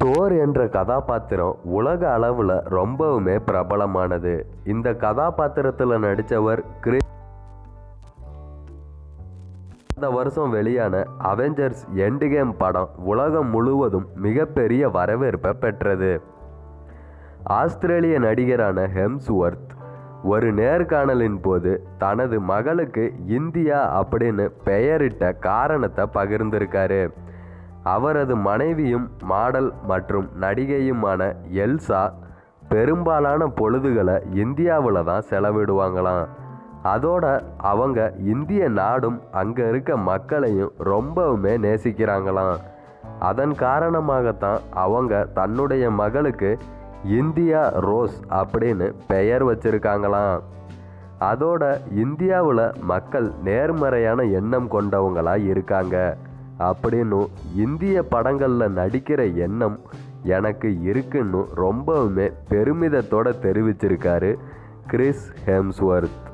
Thor என்ற கதாபாத்திரம் உலக அளவில் ரொம்பவுமே பிரபலமானது இந்த கதாபாத்திரத்தில் நடித்தவர் கிறிஸ் இந்த வருஷம் வெளியான அவெஞ்சர்ஸ் எண்டுகேம் படம் உலகம் முழுவதும் மிகப்பெரிய வரவேற்பை பெற்றது ஆஸ்திரேலிய நடிகரான ஹெம்ஸ்வொர்த் ஒரு நேர்காணலின் போது தனது மகளுக்கு இந்தியா அப்படின்னு பெயரிட்ட காரணத்தை பகிர்ந்திருக்காரு அவரது மனைவியும் மாடல் மற்றும் நடிகையுமான எல்சா பெரும்பாலான பொழுதுகளை இந்தியாவில் தான் செலவிடுவாங்களாம் அதோட அவங்க இந்திய நாடும் அங்கே இருக்க மக்களையும் ரொம்பவுமே நேசிக்கிறாங்களாம் அதன் காரணமாகத்தான் அவங்க தன்னுடைய மகளுக்கு இந்தியா ரோஸ் அப்படின்னு பெயர் வச்சிருக்காங்களாம் அதோட இந்தியாவில் மக்கள் நேர்மறையான எண்ணம் கொண்டவங்களா இருக்காங்க அப்படின்னும் இந்திய படங்களில் நடிக்கிற எண்ணம் எனக்கு இருக்குன்னு ரொம்பவுமே பெருமிதத்தோட தெரிவிச்சிருக்காரு கிறிஸ் ஹெம்ஸ்வர்த்